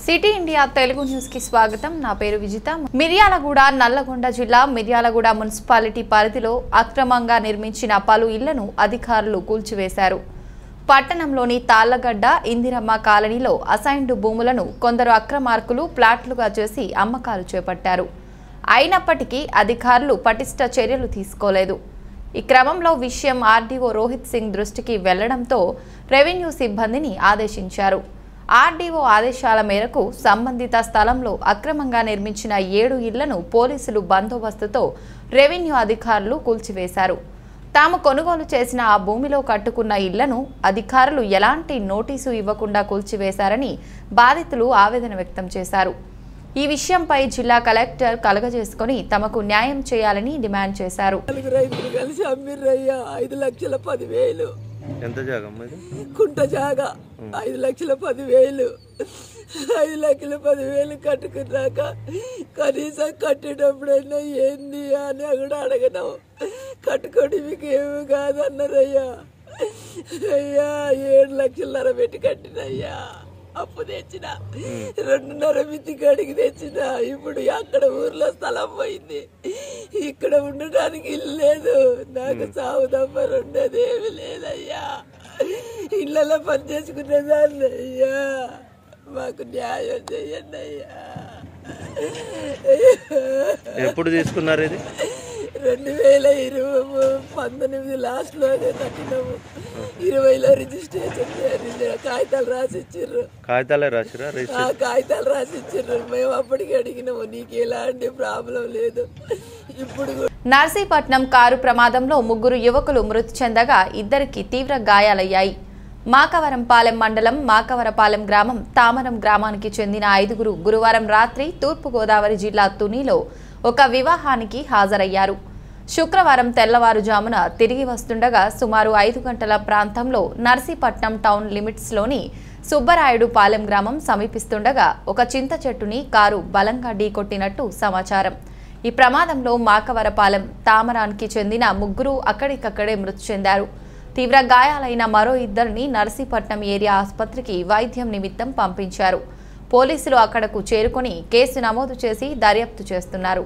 City India Telugu news కి స్వాగతం నా పేరు విజిత మిర్యాలగూడ నల్లగొండ జిల్లా మిర్యాలగూడ మున్సిపాలిటీ పరిధిలో అక్రమంగా నిర్మించిన పలు ఇళ్లను అధికారులు కూల్చివేశారు పట్టణంలోని తాళ్లగడ్డ ఇందిరమ్మ కాలనీలో అసైన్డ్ భూములను కొందరు అక్రమార్కులు ప్లాట్లుగా చేసి అమ్మకాలు చేపట్టారు అయినప్పటికీ అధికారులు పటిష్ట చర్యలు తీసుకోలేదు ఈ క్రమంలో విషయం ఆర్డీఓ రోహిత్ సింగ్ దృష్టికి వెళ్లడంతో రెవెన్యూ సిబ్బందిని ఆదేశించారు ఆర్డీఓ ఆదేశాల మేరకు సంబంధిత స్థలంలో అక్రమంగా నిర్మించిన ఏడు ఇళ్లను పోలీసులు బందోబస్తుతో రెవెన్యూ అధికారులు కూల్చివేశారు తాము కొనుగోలు చేసిన ఆ భూమిలో కట్టుకున్న ఇళ్లను అధికారులు ఎలాంటి నోటీసు ఇవ్వకుండా కూల్చివేశారని బాధితులు ఆవేదన వ్యక్తం చేశారు ఈ విషయంపై జిల్లా కలెక్టర్ కలగజేసుకొని తమకు న్యాయం చేయాలని డిమాండ్ చేశారు నలుగురు ఐదుగురు కలిసి అమ్మిర్రయ్యా ఐదు లక్షల పదివేలు ఎంత జాగం ఇది కుంట జాగా ఐదు లక్షల పదివేలు ఐదు లక్షల పదివేలు కట్టుకున్నాక కనీసం కట్టేటప్పుడైనా ఏంది అని కూడా అడగను కట్టుకోండి మీకు ఏమి కాదన్నారయ్యా అయ్యా ఏడు లక్షలన్నర పెట్టి కట్టినయ్యా అప్పు తెచ్చిన రెండున్నర మితి కడిగి తెచ్చిన ఇప్పుడు అక్కడ ఊర్లో స్థలం పోయింది ఇక్కడ ఉండడానికి ఇల్లు లేదు నాకు సాగు తప్ప రెండేది ఏమి లేదయ్యా ఇళ్ళలో పని చేసుకునేదాన్ని అయ్యా మాకు న్యాయం చేయండి అయ్యా ఎప్పుడు తీసుకున్నారు ఇది రెండు వేల ఇరవై పంతొమ్మిది లాస్ట్లో కట్టినాము ఇరవైలో రిజిస్ట్రేషన్ చేయాలి. కాగితాలు రాసి ఇచ్చిర్రు కాగితాలే రాసిరా ఆ రిజిస్టర్ కాగితాలు రాసి ఇచ్చిర్రు మేము అప్పటికి అడిగినాము నీకు ఎలాంటి ప్రాబ్లం లేదు ఇప్పుడు కూడా నర్సీపట్నం కారు ప్రమాదంలో ముగ్గురు యువకులు మృతి చెందగా ఇద్దరికి తీవ్ర గాయాలయ్యాయి మాకవరంపాలెం మండలం మాకవరపాలెం గ్రామం తామరం గ్రామానికి చెందిన ఐదుగురు గురువారం రాత్రి తూర్పుగోదావరి జిల్లా తునిలో ఒక వివాహానికి హాజరయ్యారు శుక్రవారం తెల్లవారుజామున తిరిగి వస్తుండగా సుమారు ఐదు గంటల ప్రాంతంలో నర్సీపట్నం టౌన్ లిమిట్స్లోని సుబ్బరాయుడు పాలెం గ్రామం సమీపిస్తుండగా ఒక చింత చెట్టుని కారు బలంగా ఢీకొట్టినట్టు సమాచారం ఈ ప్రమాదంలో మాకవరపాలెం తామరానికి చెందిన ముగ్గురు అక్కడికక్కడే మృతి చెందారు తీవ్ర గాయాలైన మరో ఇద్దరిని నర్సీపట్నం ఏరియా ఆసుపత్రికి వైద్యం నిమిత్తం పంపించారు పోలీసులు అక్కడకు చేరుకొని కేసు నమోదు చేసి దర్యాప్తు చేస్తున్నారు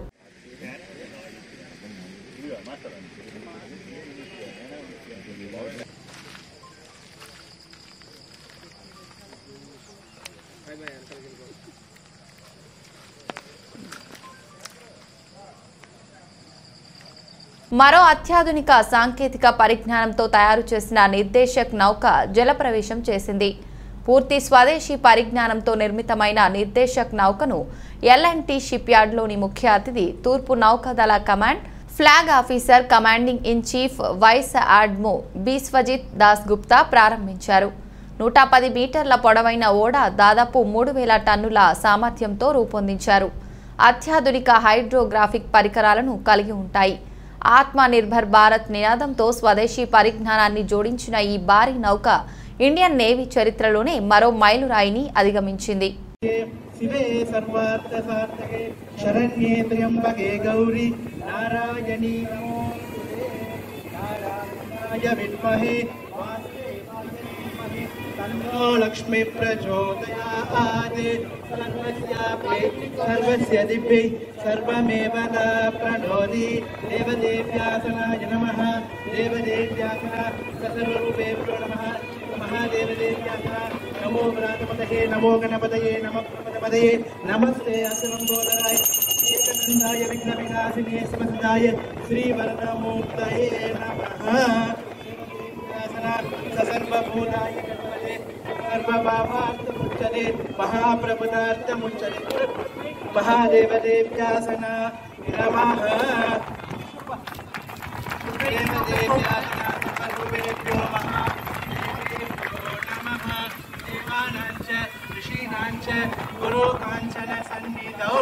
మరో అత్యాధునిక సాంకేతిక పరిజ్ఞానంతో తయారు చేసిన నిర్దేశక్ నౌక జలప్రవేశం చేసింది పూర్తి స్వదేశీ పరిజ్ఞానంతో నిర్మితమైన నిర్దేశక్ నౌకను ఎల్ఎన్టీ షిప్ యార్డ్లోని ముఖ్య అతిథి తూర్పు నౌకాదళ command flag officer commanding in chief vice admiral Biswajit Das Gupta ప్రారంభించారు నూట పది మీటర్ల పొడవైన ఓడ దాదాపు మూడు వేల టన్నుల సామర్థ్యంతో రూపొందించారు అత్యాధునిక హైడ్రోగ్రాఫిక్ పరికరాలను కలిగి ఉంటాయి ఆత్మ నిర్భర్ భారత్ నినాదంతో స్వదేశీ పరిజ్ఞానాన్ని జోడించిన ఈ భారీ నౌక ఇండియన్ నేవీ చరిత్రలోనే మరో మైలురాయిని అధిగమించింది शिवे सर्वार्थसार्थके शरण्ये त्र्यम्बके गौरी नारायणी नमोऽस्तुते नारायणाय विद्महे वासुदेवाय धीमहि तन्नो लक्ष्मी प्रचोदयात् सर्वस्यापि सर्वस्य दिव्यै सर्वमेव न प्रणोति देवदेव्यासनाय नमः देवदेव्यासना सर्वरूपेभ्यो नमः महादेवदेव्यासना नमो व्रातपतये नमो गणपतये नमः प्रपदपतये नमस्ते असलम्बोदराय एकदन्दाय विघ्नविनाशिने समसदाय श्रीवरदमूर्तये नमः देवदेव्यासना सर्वभूताय गणपते सर्वभावार्थमुच्यते महाप्रभुतार्थमुच्यते महादेवदेव्यासना नमः देवदेव्यासना सर्वभूतेभ्यो नमः नमः देवानाञ्च ऋषीणाञ्च गुरुकाञ्चनसन्निधौ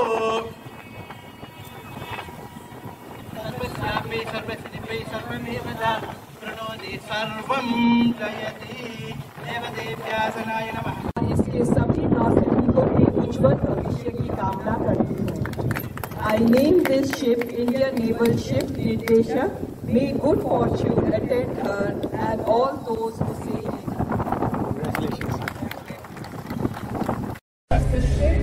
सर्वस्यापि सर्वसिद्धिपै सर्वमेव च प्रणोति सर्वं जयति देवदेव्यासनाय नमः इसके सभी नागरिकों के उज्जवल भविष्य की कामना करती हूँ I name this ship Indian Naval Ship Nideshak. May good fortune attend her and all those who sail in her. The ship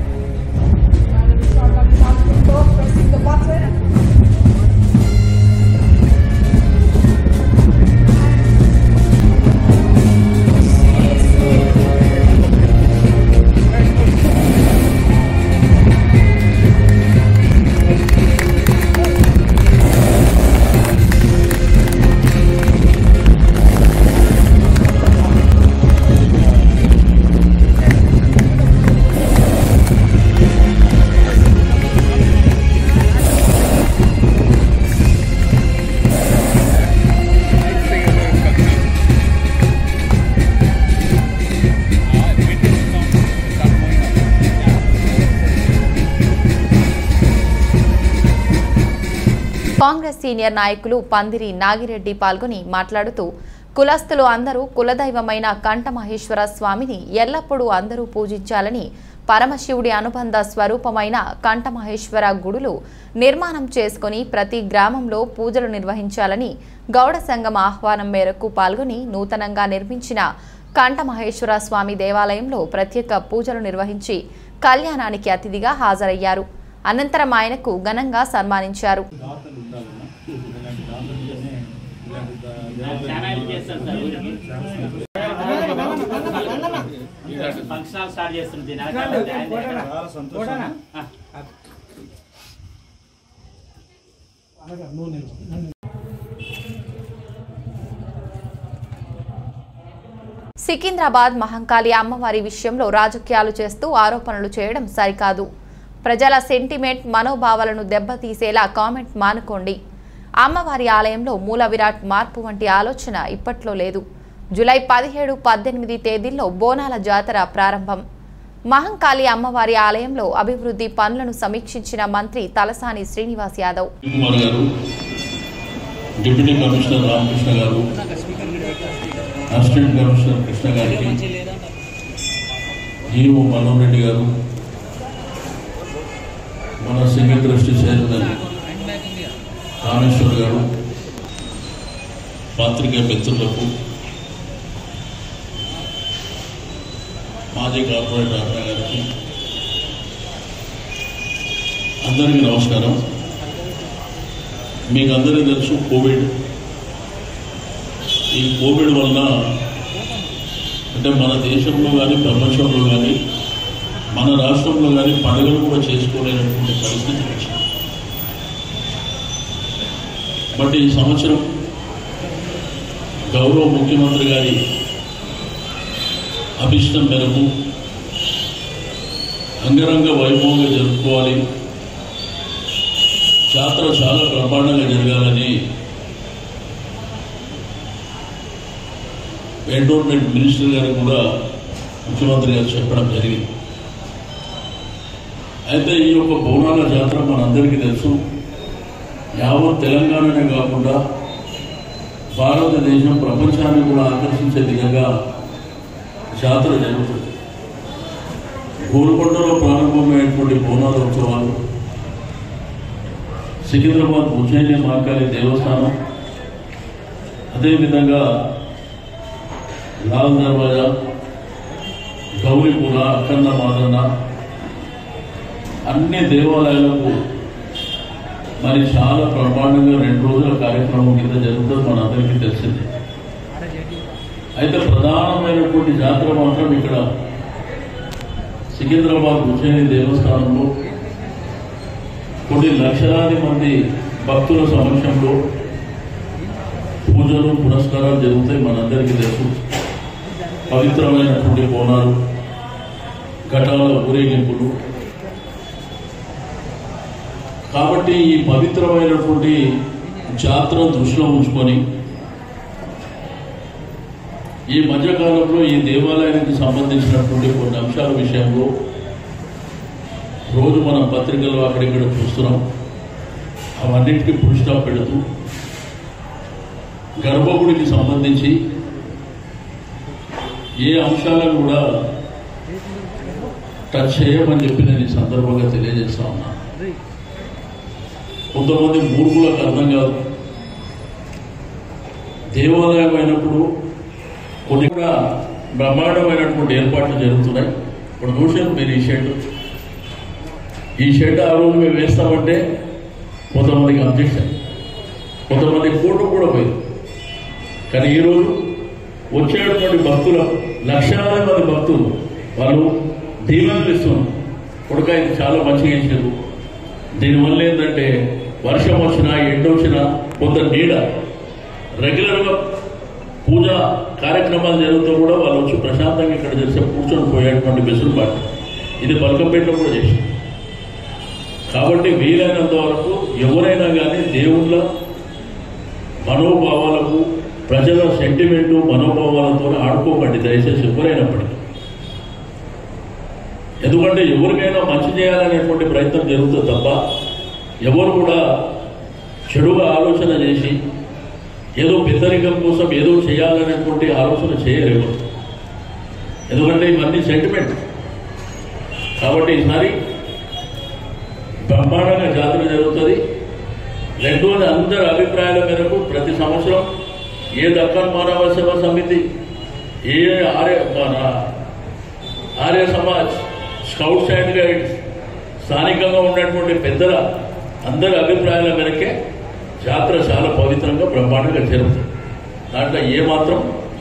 Congress senior నాయకులు పందిరి నాగిరెడ్డి పాల్గొని మాట్లాడుతూ కులస్తులు అందరూ కులదైవమైన కంఠమహేశ్వర స్వామిని ఎల్లప్పుడూ అందరూ పూజించాలని పరమశివుడి అనుబంధ స్వరూపమైన కంఠమహేశ్వర గుడులు నిర్మాణం చేసుకుని ప్రతి గ్రామంలో పూజలు నిర్వహించాలని గౌడ సంఘం ఆహ్వానం మేరకు పాల్గొని నూతనంగా నిర్మించిన కంఠమహేశ్వర స్వామి దేవాలయంలో ప్రత్యేక పూజలు నిర్వహించి కళ్యాణానికి అతిథిగా హాజరయ్యారు అనంతరం ఆయనకు ఘనంగా సన్మానించారు ఫంక్షన్ స్టార్ట్ చేస్తుంది సికింద్రాబాద్ మహంకాళి అమ్మవారి విషయంలో రాజకీయాలు చేస్తూ ఆరోపణలు చేయడం సరికాదు ప్రజల సెంటిమెంట్ మనోభావాలను దెబ్బతీసేలా కామెంట్ మానుకోండి అమ్మవారి ఆలయంలో మూల విరాట్ మార్పు వంటి ఆలోచన ఇప్పట్లో లేదు జూలై పదిహేడు పద్దెనిమిది తేదీల్లో బోనాల జాతర ప్రారంభం మహంకాళి అమ్మవారి ఆలయంలో అభివృద్ధి పనులను సమీక్షించిన మంత్రి తలసాని శ్రీనివాస్ యాదవ్ కుమార్ గారు డిప్యూటీ కమిషనర్ రామకృష్ణ గారు అసిస్టెంట్ కమిషనర్ కృష్ణ గారికి ఈఓ మనోహర్ రెడ్డి గారు మన సింగిల్ ట్రస్టీ చైర్మన్ రామేశ్వర్ గారు పాత్రికేయ మిత్రులకు మాజీ కార్పొరేటర్ అన్న గారికి అందరికీ నమస్కారం మీకు అందరికీ తెలుసు కోవిడ్ ఈ కోవిడ్ వలన అంటే మన దేశంలో కానీ ప్రపంచంలో కానీ మన రాష్ట్రంలో కానీ పండుగలు కూడా చేసుకోలేనటువంటి పరిస్థితి వచ్చింది బట్ ఈ సంవత్సరం గౌరవ ముఖ్యమంత్రి గారి అభిష్టం మేరకు అంగరంగ వైభవంగా జరుపుకోవాలి జాతర చాలా బ్రహ్మాండంగా జరగాలని ఎండోర్మెంట్ మినిస్టర్ గారు కూడా ముఖ్యమంత్రి గారు చెప్పడం జరిగింది అయితే ఈ యొక్క బోనాల జాతర మనందరికీ తెలుసు యావత్ తెలంగాణనే కాకుండా భారతదేశం ప్రపంచాన్ని కూడా ఆకర్షించే విధంగా జాతర జరుగుతుంది గోల్కొండలో ప్రారంభమైనటువంటి బోనాల ఉత్సవాలు సికింద్రాబాద్ ఉజ్జయిని మహాకాళి దేవస్థానం అదేవిధంగా లాల్ దర్వాజా గౌరీపుర అఖండ మాదన్న అన్ని దేవాలయాలకు మరి చాలా బ్రహ్మాండంగా రెండు రోజుల కార్యక్రమం కింద జరుగుతుంది మన అందరికీ తెలిసింది అయితే ప్రధానమైనటువంటి జాతర మాత్రం ఇక్కడ సికింద్రాబాద్ ఉజ్జయిని దేవస్థానంలో కొన్ని లక్షలాది మంది భక్తుల సమక్షంలో పూజలు పురస్కారాలు జరుగుతాయి మనందరికీ తెలుసు పవిత్రమైనటువంటి బోనాలు ఘటాల ఊరేగింపులు కాబట్టి ఈ పవిత్రమైనటువంటి జాతర దృష్టిలో ఉంచుకొని ఈ మధ్యకాలంలో ఈ దేవాలయానికి సంబంధించినటువంటి కొన్ని అంశాల విషయంలో రోజు మనం పత్రికల్లో అక్కడిక్కడ చూస్తున్నాం అవన్నిటికీ ఫుల్ స్టాప్ పెడుతూ గర్భగుడికి సంబంధించి ఏ అంశాలను కూడా టచ్ చేయమని చెప్పి నేను ఈ సందర్భంగా తెలియజేస్తా ఉన్నా కొంతమంది మూర్ఖులకు అర్థం కాదు దేవాలయం అయినప్పుడు కొన్ని కూడా బ్రహ్మాండమైనటువంటి ఏర్పాట్లు జరుగుతున్నాయి ఇప్పుడు చూసారు మీరు ఈ షెడ్ ఈ షెడ్ ఆ రోజు మేము వేస్తామంటే కొంతమందికి అబ్జెక్షన్ కొంతమంది కోర్టు కూడా పోయింది కానీ ఈరోజు వచ్చేటువంటి భక్తుల లక్షలాది మంది భక్తులు వాళ్ళు దీవెనలు ఇస్తున్నారు కొడుక ఇది చాలా మంచిగా ఇచ్చారు దీనివల్ల ఏంటంటే వర్షం వచ్చినా ఎండ వచ్చినా కొంత నీడ రెగ్యులర్గా పూజ కార్యక్రమాలు జరుగుతూ కూడా వాళ్ళు వచ్చి ప్రశాంతంగా ఇక్కడ చేసే కూర్చొని పోయేటువంటి వెసులుబాటు ఇది బల్కంపేటలో కూడా చేసింది కాబట్టి వీలైనంత వరకు ఎవరైనా కానీ దేవుళ్ళ మనోభావాలకు ప్రజల సెంటిమెంటు మనోభావాలతో ఆడుకోకండి దయచేసి ఎవరైనప్పటికీ ఎందుకంటే ఎవరికైనా మంచి చేయాలనేటువంటి ప్రయత్నం జరుగుతుంది తప్ప ఎవరు కూడా చెడుగా ఆలోచన చేసి ఏదో పెద్దరికం కోసం ఏదో చేయాలనేటువంటి ఆలోచన చేయలేము ఎందుకంటే ఇవన్నీ సెంటిమెంట్ కాబట్టి ఈసారి బ్రహ్మాండంగా జాతర జరుగుతుంది రెండోది అందరి అభిప్రాయాల మేరకు ప్రతి సంవత్సరం ఏ దక్కన్ మానవ సేవ సమితి ఏ ఆర్య మన Arya Samaj scouts and guides స్థానికంగా ఉన్నటువంటి పెద్దల అందరి అభిప్రాయాల మేరకే జాతర చాలా పవిత్రంగా బ్రహ్మాండంగా జరుగుతుంది దాంట్లో ఏమాత్రం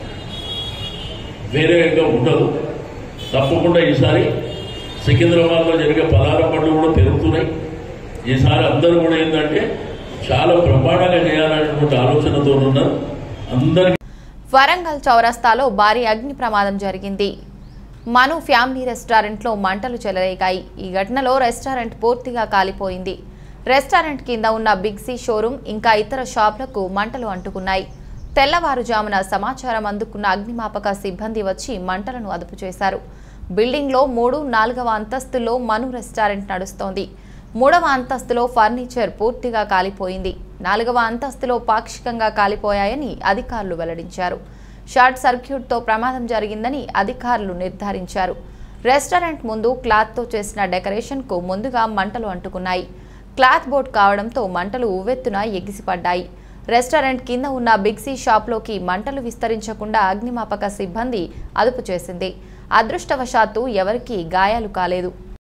వేరేగా ఉండదు తప్పకుండా ఈసారి సికింద్రాబాద్లో జరిగే పలార పనులు కూడా పెరుగుతున్నాయి ఈసారి అందరూ కూడా ఏంటంటే చాలా బ్రహ్మాండంగా చేయాలనేటువంటి ఆలోచనతో ఉన్నారు అందరికీ వరంగల్ చౌరస్తాలో భారీ అగ్ని ప్రమాదం జరిగింది మను ఫ్యామిలీ రెస్టారెంట్లో మంటలు చెలరేగాయి ఈ ఘటనలో రెస్టారెంట్ పూర్తిగా కాలిపోయింది రెస్టారెంట్ కింద ఉన్న బిగ్ సి షోరూం ఇంకా ఇతర షాపులకు మంటలు అంటుకున్నాయి తెల్లవారుజామున సమాచారం అందుకున్న అగ్నిమాపక సిబ్బంది వచ్చి మంటలను అదుపు చేశారు బిల్డింగ్లో మూడు నాలుగవ అంతస్తులో మను రెస్టారెంట్ నడుస్తోంది మూడవ అంతస్తులో ఫర్నిచర్ పూర్తిగా కాలిపోయింది నాలుగవ అంతస్తులో పాక్షికంగా కాలిపోయాయని అధికారులు వెల్లడించారు షార్ట్ సర్క్యూట్తో ప్రమాదం జరిగిందని అధికారులు నిర్ధారించారు రెస్టారెంట్ ముందు క్లాత్తో చేసిన డెకరేషన్కు ముందుగా మంటలు అంటుకున్నాయి క్లాత్ బోర్డ్ కావడంతో మంటలు ఉవ్వెత్తున ఎగిసిపడ్డాయి రెస్టారెంట్ కింద ఉన్న బిగ్సీ షాప్లోకి మంటలు విస్తరించకుండా అగ్నిమాపక సిబ్బంది అదుపు చేసింది అదృష్టవశాత్తు ఎవరికీ గాయాలు కాలేదు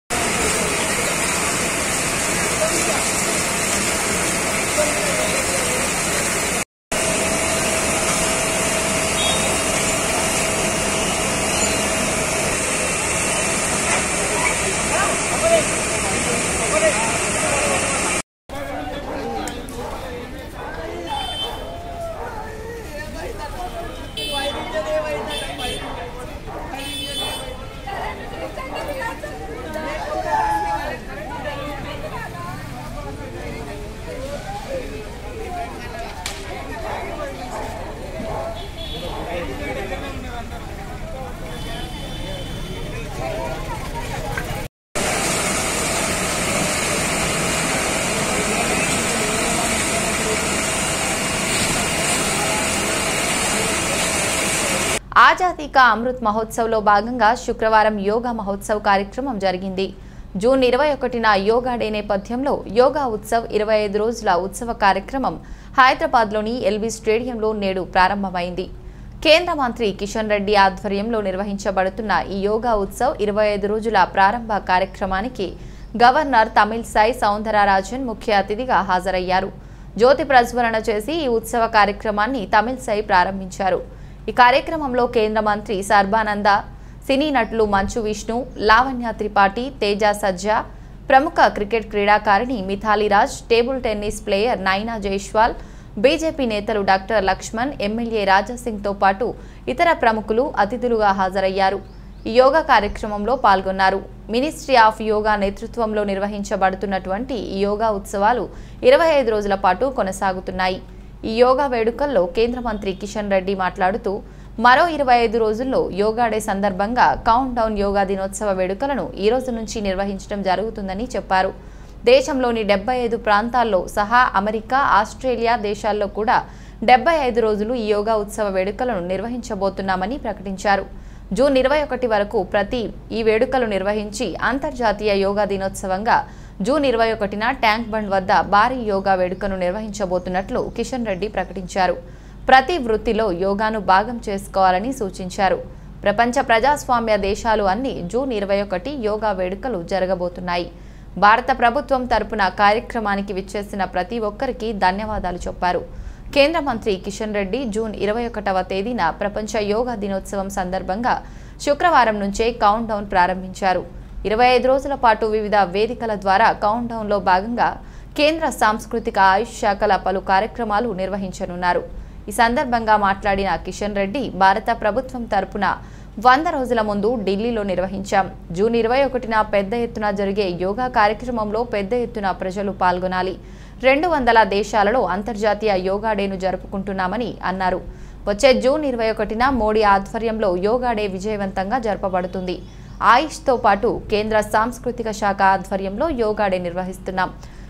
ఆజాదీ కా అమృత్ మహోత్సవ్లో భాగంగా శుక్రవారం యోగా మహోత్సవ్ కార్యక్రమం జరిగింది జూన్ ఇరవై ఒకటిన యోగా డే నేపథ్యంలో యోగా ఉత్సవ్ ఇరవై ఐదు రోజుల ఉత్సవ కార్యక్రమం హైదరాబాద్లోని ఎల్బీ స్టేడియంలో నేడు ప్రారంభమైంది కేంద్ర మంత్రి కిషన్ రెడ్డి ఆధ్వర్యంలో నిర్వహించబడుతున్న ఈ యోగా ఉత్సవ్ ఇరవై ఐదు రోజుల ప్రారంభ కార్యక్రమానికి గవర్నర్ తమిళసై సౌందరరాజన్ ముఖ్య అతిథిగా హాజరయ్యారు జ్యోతి ప్రజ్వలన చేసి ఈ ఉత్సవ కార్యక్రమాన్ని తమిళసై ప్రారంభించారు ఈ కార్యక్రమంలో కేంద్ర మంత్రి సర్బానంద సినీ నటులు మంచు విష్ణు లావణ్య త్రిపాఠి తేజ సజ్జా ప్రముఖ క్రికెట్ క్రీడాకారిణి Mithali Raj table tennis player Naina Jaiswal BJP నేతలు డాక్టర్ లక్ష్మణ్ ఎమ్మెల్యే రాజాసింగ్తో పాటు ఇతర ప్రముఖులు అతిథులుగా హాజరయ్యారు ఈ యోగా కార్యక్రమంలో పాల్గొన్నారు మినిస్ట్రీ ఆఫ్ యోగా నేతృత్వంలో నిర్వహించబడుతున్నటువంటి ఈ యోగా ఉత్సవాలు ఇరవై ఐదు రోజుల పాటు కొనసాగుతున్నాయి ఈ యోగా వేడుకల్లో కేంద్ర మంత్రి కిషన్ రెడ్డి మాట్లాడుతూ మరో ఇరవై ఐదు రోజుల్లో యోగా డే సందర్భంగా కౌంట్ డౌన్ యోగా దినోత్సవ వేడుకలను ఈ రోజు నుంచి నిర్వహించడం జరుగుతుందని చెప్పారు దేశంలోని డెబ్బై ఐదు ప్రాంతాల్లో సహా అమెరికా ఆస్ట్రేలియా దేశాల్లో కూడా డెబ్బై ఐదు రోజులు ఈ యోగా ఉత్సవ వేడుకలను నిర్వహించబోతున్నామని ప్రకటించారు జూన్ ఇరవై ఒకటి వరకు ప్రతి ఈ వేడుకలు నిర్వహించి అంతర్జాతీయ యోగా దినోత్సవంగా జూన్ ఇరవై ఒకటిన ట్యాంక్ బండ్ వద్ద భారీ యోగా వేడుకను నిర్వహించబోతున్నట్లు కిషన్ రెడ్డి ప్రకటించారు ప్రతి వృత్తిలో యోగాను భాగం చేసుకోవాలని సూచించారు ప్రపంచ ప్రజాస్వామ్య దేశాలు అన్ని జూన్ ఇరవై ఒకటి యోగా వేడుకలు జరగబోతున్నాయి భారత ప్రభుత్వం తరపున కార్యక్రమానికి విచ్చేసిన ప్రతి ఒక్కరికి ధన్యవాదాలు చెప్పారు కేంద్ర మంత్రి కిషన్ రెడ్డి జూన్ ఇరవై ఒకటవ తేదీన ప్రపంచ యోగా దినోత్సవం సందర్భంగా శుక్రవారం నుంచే కౌంట్ డౌన్ ప్రారంభించారు ఇరవై ఐదు రోజుల పాటు వివిధ వేదికల ద్వారా కౌంట్ డౌన్లో భాగంగా కేంద్ర సాంస్కృతిక ఆయుష్ శాఖల పలు కార్యక్రమాలు నిర్వహించనున్నారు ఈ సందర్భంగా మాట్లాడిన కిషన్ రెడ్డి భారత ప్రభుత్వం తరపున వంద రోజుల ముందు ఢిల్లీలో నిర్వహించాం జూన్ ఇరవై ఒకటిన పెద్ద ఎత్తున జరిగే యోగా కార్యక్రమంలో పెద్ద ఎత్తున ప్రజలు పాల్గొనాలి రెండు వందల దేశాలలో అంతర్జాతీయ యోగా డేను జరుపుకుంటున్నామని అన్నారు వచ్చే జూన్ ఇరవై ఒకటిన మోడీ ఆధ్వర్యంలో యోగా డే విజయవంతంగా జరపబడుతుంది ఆయుష్తో పాటు కేంద్ర సాంస్కృతిక శాఖ ఆధ్వర్యంలో యోగా డే నిర్వహిస్తున్నాం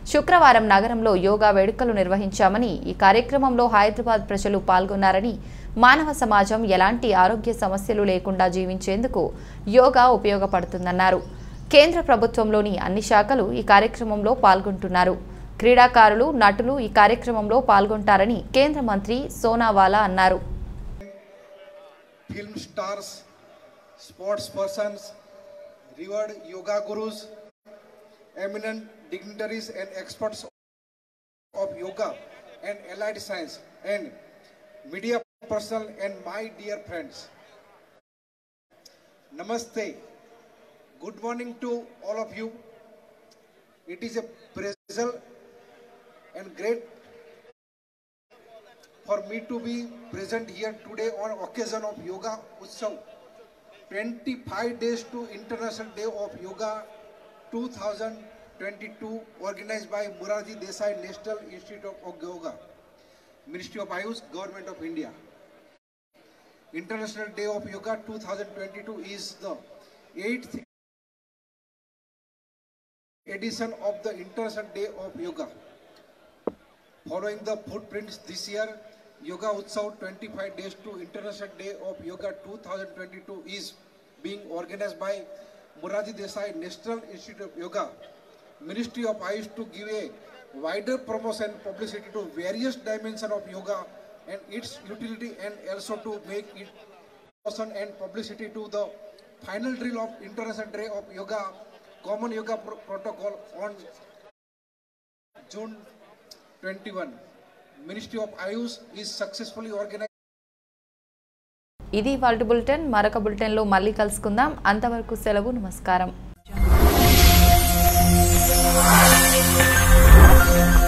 శుక్రవారం నగరంలో యోగా వేడుకలు నిర్వహించామని ఈ కార్యక్రమంలో హైదరాబాద్ ప్రజలు పాల్గొన్నారని మానవ సమాజం ఎలాంటి ఆరోగ్య సమస్యలు లేకుండా జీవించేందుకు యోగా ఉపయోగపడుతుందన్నారు కేంద్ర ప్రభుత్వంలోని అన్ని శాఖలు ఈ కార్యక్రమంలో పాల్గొంటున్నారు క్రీడాకారులు నటులు ఈ కార్యక్రమంలో పాల్గొంటారని కేంద్ర మంత్రి సోనావాలా అన్నారు film stars, sports persons, revered yoga gurus, eminent dignitaries and experts of yoga and allied science, and media personnel and my dear friends. Namaste. Good morning to all of you. It is a pleasure and great for me to be present here today on occasion of Yoga Utsav 25 days to International Day of Yoga 2022 organized by Murarji Desai National Institute of Yoga, Ministry of Ayush, Government of India. International Day of Yoga 2022 is the 8th edition of the International Day of Yoga. Following the footprints this year, Yoga Utsav 25 Days to International Day of Yoga 2022 is being organized by Muraji Desai National Institute of Yoga, Ministry of Ayush to give a wider promotion and publicity to various dimensions of yoga and its utility and also to make it promotion and publicity to the final drill of International Day of Yoga, Common Yoga Pro- Protocol on June 21. Ministry of Ayush is successfully organized. ఇది వాళ్ళ bulletin మరొక బులెటిన్లో మళ్ళీ కలుసుకుందాం అంతవరకు సెలవు నమస్కారం